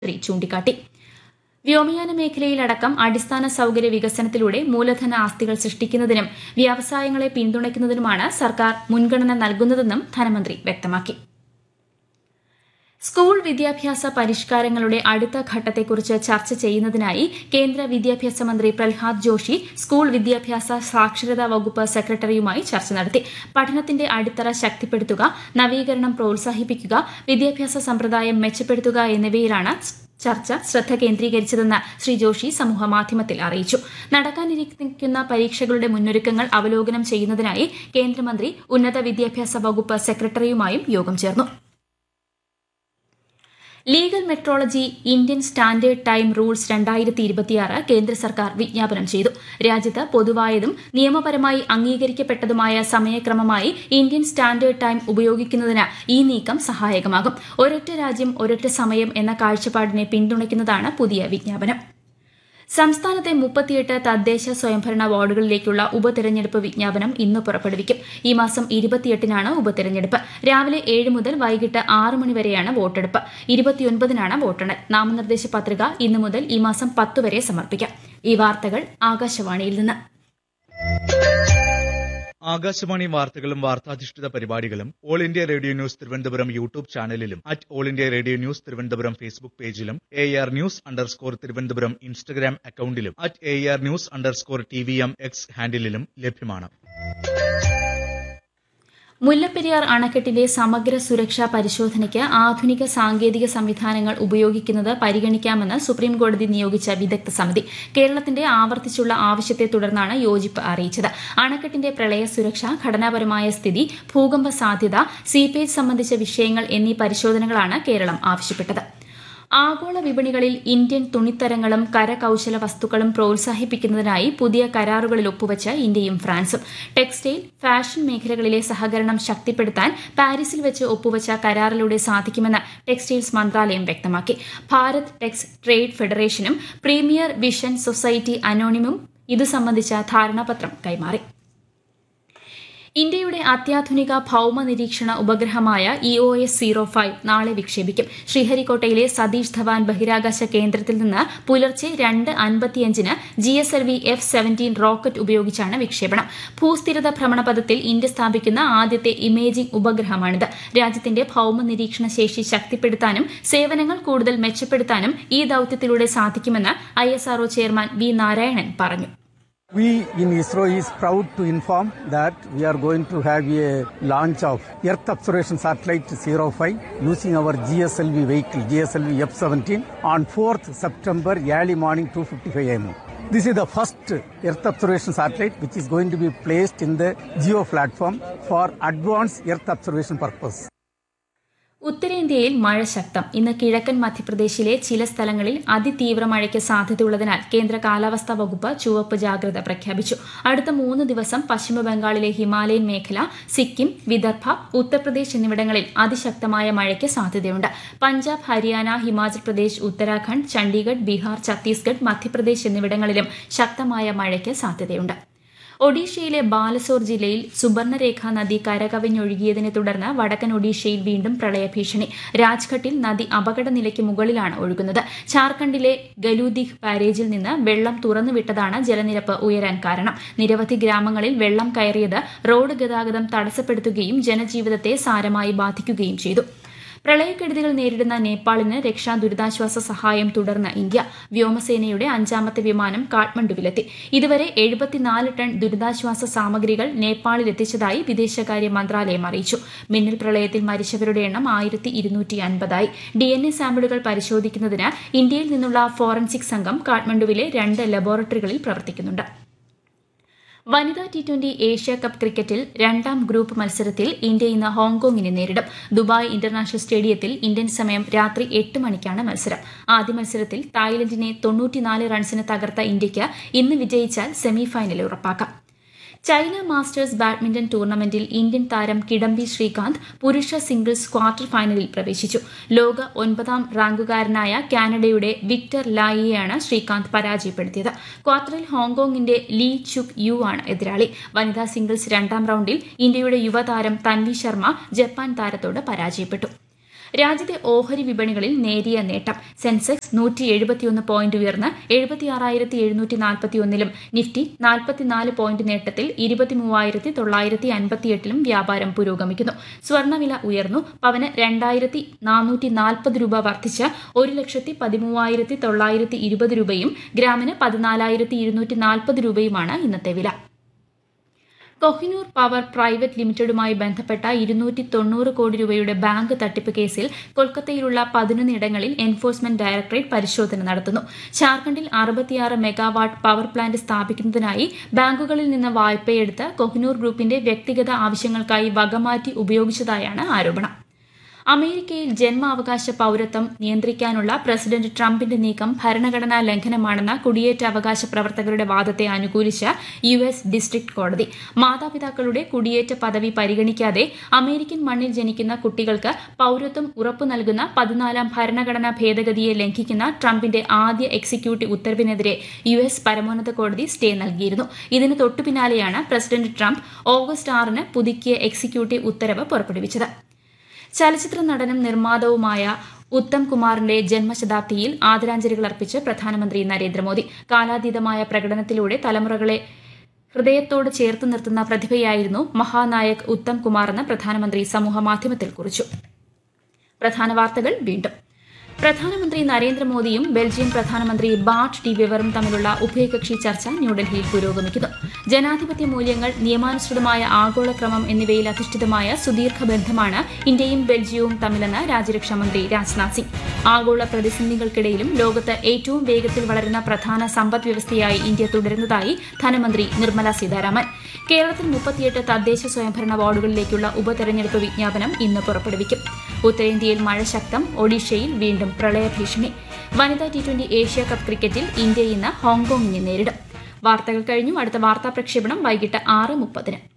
മന്ത്രി ചൂണ്ടിക്കാട്ടി വ്യോമയാന മേഖലയിലടക്കം അടിസ്ഥാന സൌകര്യ വികസനത്തിലൂടെ മൂലധന ആസ്തികൾ സൃഷ്ടിക്കുന്നതിനും വ്യവസായങ്ങളെ പിന്തുണയ്ക്കുന്നതിനുമാണ് സർക്കാർ മുൻഗണന നൽകുന്നതെന്നും ധനമന്ത്രി വ്യക്തമാക്കി സ്കൂൾ വിദ്യാഭ്യാസ പരിഷ്കാരങ്ങളുടെ അടുത്ത ഘട്ടത്തെക്കുറിച്ച് ചർച്ച ചെയ്യുന്നതിനായി കേന്ദ്ര വിദ്യാഭ്യാസ മന്ത്രി പ്രഹ്ലാദ് ജോഷി സ്കൂൾ വിദ്യാഭ്യാസ സാക്ഷരതാ വകുപ്പ് സെക്രട്ടറിയുമായി ചർച്ച നടത്തി പഠനത്തിന്റെ അടിത്തറ ശക്തിപ്പെടുത്തുക നവീകരണം പ്രോത്സാഹിപ്പിക്കുക വിദ്യാഭ്യാസ സമ്പ്രദായം മെച്ചപ്പെടുത്തുക എന്നിവയിലാണ് ചർച്ച ശ്രദ്ധ കേന്ദ്രീകരിച്ചതെന്ന് ശ്രീ ജോഷി സമൂഹമാധ്യമത്തിൽ അറിയിച്ചു നടക്കാനിരിക്കുന്ന പരീക്ഷകളുടെ മുന്നൊരുക്കങ്ങൾ അവലോകനം ചെയ്യുന്നതിനായി കേന്ദ്രമന്ത്രി ഉന്നത വിദ്യാഭ്യാസ വകുപ്പ് സെക്രട്ടറിയുമായും യോഗം ചേർന്നു legal metrology Indian standard time rules രണ്ടായിരത്തി ഇരുപത്തിയാറ് കേന്ദ്ര സർക്കാർ വിജ്ഞാപനം ചെയ്തു രാജ്യത്ത് പൊതുവായതും നിയമപരമായി അംഗീകരിക്കപ്പെട്ടതുമായ സമയക്രമമായി ഇന്ത്യൻ സ്റ്റാൻഡേർഡ് ടൈം ഉപയോഗിക്കുന്നതിന് ഈ നീക്കം സഹായകമാകും ഒരൊറ്റ രാജ്യം ഒരൊറ്റ സമയം എന്ന കാഴ്ചപ്പാടിനെ പിന്തുണയ്ക്കുന്നതാണ് പുതിയ വിജ്ഞാപനം സംസ്ഥാനത്തെ മുപ്പത്തിയെട്ട് തദ്ദേശ സ്വയംഭരണ വാർഡുകളിലേക്കുള്ള ഉപതെരഞ്ഞെടുപ്പ് വിജ്ഞാപനം ഇന്ന് പുറപ്പെടുവിക്കും ഈ മാസം ഇരുപത്തിയെട്ടിനാണ് ഉപതെരഞ്ഞെടുപ്പ് രാവിലെ ഏഴ് മുതൽ വൈകിട്ട് ആറ് മണിവരെയാണ് വോട്ടെടുപ്പ് ഇരുപത്തിയൊൻപതിനാണ് വോട്ടെണ്ണൽ നാമനിർദ്ദേശ പത്രിക ഇന്നു മുതൽ ഈ മാസം പത്ത് വരെ സമർപ്പിക്കാം ഈ വാർത്തകൾ ആകാശവാണിയിൽ നിന്ന് ആകാശവാണി വാർത്തകളും വാർത്താധിഷ്ഠിത പരിപാടികളും all India radio news Thiruvananthapuram YouTube ചാനലിലും at all India radio news Thiruvananthapuram Facebook പേജിലും A R news underscore Thiruvananthapuram Instagram അക്കൌണ്ടിലും at A R news underscore T V M X ഹാൻഡിലും ലഭ്യമാണ് മുല്ലപ്പെരിയാർ അണക്കെട്ടിന്റെ സമഗ്ര സുരക്ഷാ പരിശോധനയ്ക്ക് ആധുനിക സാങ്കേതിക സംവിധാനങ്ങൾ ഉപയോഗിക്കുന്നത് പരിഗണിക്കാമെന്ന് സുപ്രീംകോടതി നിയോഗിച്ച വിദഗ്ധ സമിതി കേരളത്തിന്റെ ആവർത്തിച്ചുള്ള ആവശ്യത്തെ തുടർന്നാണ് യോജിപ്പ് അറിയിച്ചത് അണക്കെട്ടിന്റെ പ്രളയ സുരക്ഷ ഘടനാപരമായ സ്ഥിതി ഭൂകമ്പ സാധ്യത സീപേജ് സംബന്ധിച്ച വിഷയങ്ങൾ എന്നീ പരിശോധനകളാണ് കേരളം ആവശ്യപ്പെട്ടത് ആഗോള വിപണികളിൽ ഇന്ത്യൻ തുണിത്തരങ്ങളും കരകൌശല വസ്തുക്കളും പ്രോത്സാഹിപ്പിക്കുന്നതിനായി പുതിയ കരാറുകളിൽ ഒപ്പുവച്ച് ഇന്ത്യയും ഫ്രാൻസും ടെക്സ്റ്റൈൽ ഫാഷൻ മേഖലകളിലെ സഹകരണം ശക്തിപ്പെടുത്താൻ പാരീസിൽ വെച്ച് ഒപ്പുവച്ച കരാറിലൂടെ സാധിക്കുമെന്ന് ടെക്സ്റ്റൈൽസ് മന്ത്രാലയം വ്യക്തമാക്കി ഭാരത് ടെക്സ് ട്രേഡ് ഫെഡറേഷനും പ്രീമിയർ വിഷൻ സൊസൈറ്റി അനോണിമും ഇതു സംബന്ധിച്ച ധാരണാപത്രം കൈമാറി ഇന്ത്യയുടെ അത്യാധുനിക ഭൌമ നിരീക്ഷണ ഉപഗ്രഹമായ E O S zero five നാളെ വിക്ഷേപിക്കും ശ്രീഹരിക്കോട്ടയിലെ സതീഷ് ധവാൻ ബഹിരാകാശ കേന്ദ്രത്തിൽ നിന്ന് പുലർച്ചെ രണ്ട് അൻപത്തിയഞ്ചിന് G S L V F seventeen rocket ഉപയോഗിച്ചാണ് വിക്ഷേപണം ഭൂസ്ഥിരത ഭ്രമണപഥത്തിൽ ഇന്ത്യ സ്ഥാപിക്കുന്ന ആദ്യത്തെ ഇമേജിംഗ് ഉപഗ്രഹമാണിത് രാജ്യത്തിന്റെ ഭൌമ നിരീക്ഷണ ശേഷി ശക്തിപ്പെടുത്താനും സേവനങ്ങൾ കൂടുതൽ മെച്ചപ്പെടുത്താനും ഈ ദൌത്യത്തിലൂടെ സാധിക്കുമെന്ന് I S R O chairman V Narayanan പറഞ്ഞു We in ISRO is proud to inform that we are going to have a launch of Earth Observation Satellite 05 using our GSLV vehicle GSLV F-17 on 4th September early morning 2:55 am. This is the first Earth observation satellite which is going to be placed in the geo platform for advanced Earth observation purpose. ഉത്തരേന്ത്യയിൽ മഴ ശക്തം ഇന്ന് കിഴക്കൻ മധ്യപ്രദേശിലെ ചില സ്ഥലങ്ങളിൽ അതിതീവ്ര മഴയ്ക്ക് സാധ്യതയുള്ളതിനാൽ കേന്ദ്ര കാലാവസ്ഥാ വകുപ്പ് ചുവപ്പ് ജാഗ്രത പ്രഖ്യാപിച്ചു അടുത്ത മൂന്ന് ദിവസം പശ്ചിമ ബംഗാളിലെ ഹിമാലയൻ മേഖല സിക്കിം വിദർഭ ഉത്തർപ്രദേശ് എന്നിവിടങ്ങളിൽ അതിശക്തമായ മഴയ്ക്ക് സാധ്യതയുണ്ട് പഞ്ചാബ് ഹരിയാന ഹിമാചൽ പ്രദേശ് ഉത്തരാഖണ്ഡ് ചണ്ഡീഗഡ് ബീഹാർ ഛത്തീസ്ഗഡ് മധ്യപ്രദേശ് എന്നിവിടങ്ങളിലും ശക്തമായ മഴയ്ക്ക് സാധ്യതയുണ്ട് ഒഡീഷയിലെ ബാലസോർ ജില്ലയിൽ സുബർണരേഖ നദി കരകവിഞ്ഞൊഴുകിയതിനെ തുടർന്ന് വടക്കൻ ഒഡീഷയിൽ വീണ്ടും പ്രളയഭീഷണി രാജ്ഘട്ടിൽ നദി അപകടനിലയ്ക്ക് മുകളിലാണ് ഒഴുകുന്നത് ഝാർഖണ്ഡിലെ ഗലൂദിഹ് ബാരേജിൽ നിന്ന് വെള്ളം തുറന്നുവിട്ടതാണ് ജലനിരപ്പ് ഉയരാൻ കാരണം നിരവധി ഗ്രാമങ്ങളിൽ വെള്ളം കയറിയത് റോഡ് ഗതാഗതം തടസ്സപ്പെടുത്തുകയും ജനജീവിതത്തെ സാരമായി ബാധിക്കുകയും ചെയ്തു പ്രളയക്കെടുതികൾ നേരിടുന്ന നേപ്പാളിന് രക്ഷാ ദുരിതാശ്വാസ സഹായം തുടർന്ന് ഇന്ത്യ വ്യോമസേനയുടെ അഞ്ചാമത്തെ വിമാനം കാഠ്മണ്ഡുവിലെത്തി ഇതുവരെ എഴുപത്തിനാല് ടൺ ദുരിതാശ്വാസ സാമഗ്രികൾ നേപ്പാളിൽ എത്തിച്ചതായി വിദേശകാര്യ മന്ത്രാലയം അറിയിച്ചു മിന്നൽ പ്രളയത്തിൽ മരിച്ചവരുടെ എണ്ണം ആയിരത്തി ഇരുന്നൂറ്റി അൻപതായി ഡി എൻ എ സാമ്പിളുകൾ പരിശോധിക്കുന്നതിന് ഇന്ത്യയിൽ നിന്നുള്ള ഫോറൻസിക് സംഘം കാഠ്മണ്ഡുവിലെ രണ്ട് ലബോറട്ടറികളിൽ പ്രവർത്തിക്കുന്നുണ്ട് വനിതാ ടി ട്വന്റി ഏഷ്യ കപ്പ് ക്രിക്കറ്റിൽ രണ്ടാം ഗ്രൂപ്പ് മത്സരത്തിൽ ഇന്ത്യ ഇന്ന് ഹോങ്കോങ്ങിനെ നേരിടും ദുബായ് ഇന്റർനാഷണൽ സ്റ്റേഡിയത്തിൽ ഇന്ത്യൻ സമയം രാത്രി എട്ട് മണിക്കാണ് മത്സരം ആദ്യ മത്സരത്തിൽ തായ്ലൻഡിനെ തൊണ്ണൂറ്റിനാല് റൺസിന് തകർത്ത ഇന്ത്യയ്ക്ക് ഇന്ന് വിജയിച്ചാൽ സെമിഫൈനൽ ഉറപ്പാക്കാം ചൈന മാസ്റ്റേഴ്സ് ബാഡ്മിന്റൺ ടൂർണമെന്റിൽ ഇന്ത്യൻ താരം കിഡംബി ശ്രീകാന്ത് പുരുഷ സിംഗിൾസ് ക്വാർട്ടർ ഫൈനലിൽ പ്രവേശിച്ചു ലോക ഒൻപതാം റാങ്കുകാരനായ കാനഡയുടെ വിക്ടർ ലായിയെയാണ് ശ്രീകാന്ത് പരാജയപ്പെടുത്തിയത് ക്വാർട്ടറിൽ ഹോങ്കോങ്ങിന്റെ ലീ ചുക് യു ആണ് എതിരാളി വനിതാ സിംഗിൾസ് രണ്ടാം റൌണ്ടിൽ ഇന്ത്യയുടെ യുവതാരം തൻവി ശർമ്മ ജപ്പാൻ താരത്തോട് പരാജയപ്പെട്ടു രാജ്യത്തെ ഓഹരി വിപണികളിൽ നേരിയ നേട്ടം സെൻസെക്സ് നൂറ്റി എഴുപത്തിയൊന്ന് പോയിന്റ് ഉയർന്ന് എഴുപത്തിയാറായിരത്തി എഴുന്നൂറ്റി നാൽപ്പത്തിയൊന്നിലും നിഫ്റ്റി നാൽപ്പത്തിനാല് പോയിന്റ് നേട്ടത്തിൽ ഇരുപത്തിമൂവായിരത്തി തൊള്ളായിരത്തി അൻപത്തിയെട്ടിലും വ്യാപാരം പുരോഗമിക്കുന്നു സ്വർണ്ണവില ഉയർന്നു പവന് രണ്ടായിരത്തി നാനൂറ്റി നാൽപ്പത് രൂപ വർദ്ധിച്ച് ഒരു ലക്ഷത്തി പതിമൂവായിരത്തി തൊള്ളായിരത്തി ഇരുപത് രൂപയും ഗ്രാമിന് പതിനാലായിരത്തി ഇരുന്നൂറ്റി നാൽപ്പത് രൂപയുമാണ് ഇന്നത്തെ വില കൊഹിനൂർ പവർ പ്രൈവറ്റ് ലിമിറ്റഡുമായി ബന്ധപ്പെട്ട ഇരുന്നൂറ്റി തൊണ്ണൂറ് കോടി രൂപയുടെ ബാങ്ക് തട്ടിപ്പ് കേസിൽ കൊൽക്കത്തയിലുള്ള പതിനൊന്നിടങ്ങളിൽ എൻഫോഴ്സ്മെന്റ് ഡയറക്ടറേറ്റ് പരിശോധന നടത്തുന്നു ജാർഖണ്ഡിൽ അറുപത്തിയാറ് മെഗാവാട്ട് പവർ പ്ലാന്റ് സ്ഥാപിക്കുന്നതിനായി ബാങ്കുകളിൽ നിന്ന് വായ്പയെടുത്ത് കൊഹിനൂർ ഗ്രൂപ്പിന്റെ വ്യക്തിഗത ആവശ്യങ്ങൾക്കായി വകമാറ്റി ഉപയോഗിച്ചതായാണ് ആരോപണം അമേരിക്കയിൽ ജന്മാവകാശ പൌരത്വം നിയന്ത്രിക്കാനുള്ള പ്രസിഡന്റ് ട്രംപിന്റെ നീക്കം ഭരണഘടനാ ലംഘനമാണെന്ന കുടിയേറ്റ അവകാശ പ്രവർത്തകരുടെ വാദത്തെ അനുകൂലിച്ച് യു എസ് ഡിസ്ട്രിക്ട് കോടതി മാതാപിതാക്കളുടെ കുടിയേറ്റ പദവി പരിഗണിക്കാതെ അമേരിക്കൻ മണ്ണിൽ ജനിക്കുന്ന കുട്ടികൾക്ക് പൌരത്വം ഉറപ്പു നൽകുന്ന പതിനാലാം ഭരണഘടനാ ഭേദഗതിയെ ലംഘിക്കുന്ന ട്രംപിന്റെ ആദ്യ എക്സിക്യൂട്ടീവ് ഉത്തരവിനെതിരെ യു എസ് പരമോന്നത കോടതി സ്റ്റേ നൽകിയിരുന്നു ഇതിന് തൊട്ടുപിന്നാലെയാണ് പ്രസിഡന്റ് ട്രംപ് ഓഗസ്റ്റ് ആറിന് പുതുക്കിയ എക്സിക്യൂട്ടീവ് ഉത്തരവ് പുറപ്പെടുവിച്ചത് ചലച്ചിത്ര നടനും നിർമ്മാതാവുമായ ഉത്തം കുമാറിന്റെ ജന്മശതാബ്ദിയിൽ ആദരാഞ്ജലികൾ അർപ്പിച്ച് പ്രധാനമന്ത്രി നരേന്ദ്രമോദി കാലാതീതമായ പ്രകടനത്തിലൂടെ തലമുറകളെ ഹൃദയത്തോട് ചേർത്ത് നിർത്തുന്ന പ്രതിഭയായിരുന്നു മഹാനായക് ഉത്തം കുമാറെന്ന് പ്രധാനമന്ത്രി സമൂഹമാധ്യമത്തിൽ കുറിച്ചു പ്രധാന വാർത്തകൾ വീണ്ടും പ്രധാനമന്ത്രി നരേന്ദ്രമോദിയും ബെൽജിയം പ്രധാനമന്ത്രി ബാർട്ട് ഡി വിവറും തമ്മിലുള്ള ഉഭയകക്ഷി ചർച്ച ന്യൂഡൽഹിയിൽ പുരോഗമിക്കുന്നു ജനാധിപത്യ മൂല്യങ്ങൾ നിയമാനുസൃതമായ ആഗോളക്രമം എന്നിവയിൽ അധിഷ്ഠിതമായ സുദീർഘ ബന്ധമാണ് ഇന്ത്യയും ബെൽജിയവും തമ്മിലെന്ന് രാജ്യരക്ഷാമന്ത്രി രാജ്നാഥ് സിംഗ് ആഗോള പ്രതിസന്ധികൾക്കിടയിലും ലോകത്ത് ഏറ്റവും വേഗത്തിൽ വളരുന്ന പ്രധാന സമ്പദ് വ്യവസ്ഥയായി ഇന്ത്യ തുടരുന്നതായി ധനമന്ത്രി നിർമ്മല സീതാരാമൻ കേരളത്തിൽ മുപ്പത്തിയെട്ട് തദ്ദേശ സ്വയംഭരണ വാർഡുകളിലേക്കുള്ള ഉപതെരഞ്ഞെടുപ്പ് വിജ്ഞാപനം ഇന്ന് പുറപ്പെടുവിക്കും ഉത്തരേന്ത്യയിൽ മഴ ശക്തം ഒഡീഷയിൽ വീണ്ടും പ്രളയഭീഷണി വനിതാ ടി ട്വന്റി ഏഷ്യ കപ്പ് ക്രിക്കറ്റിൽ ഇന്ത്യ ഇന്ന് ഹോങ്കോങ്ങിനെ നേരിടും വാർത്തകൾ കഴിഞ്ഞു അടുത്ത വാർത്താ പ്രക്ഷേപണം വൈകിട്ട് ആറ് മുപ്പതിന്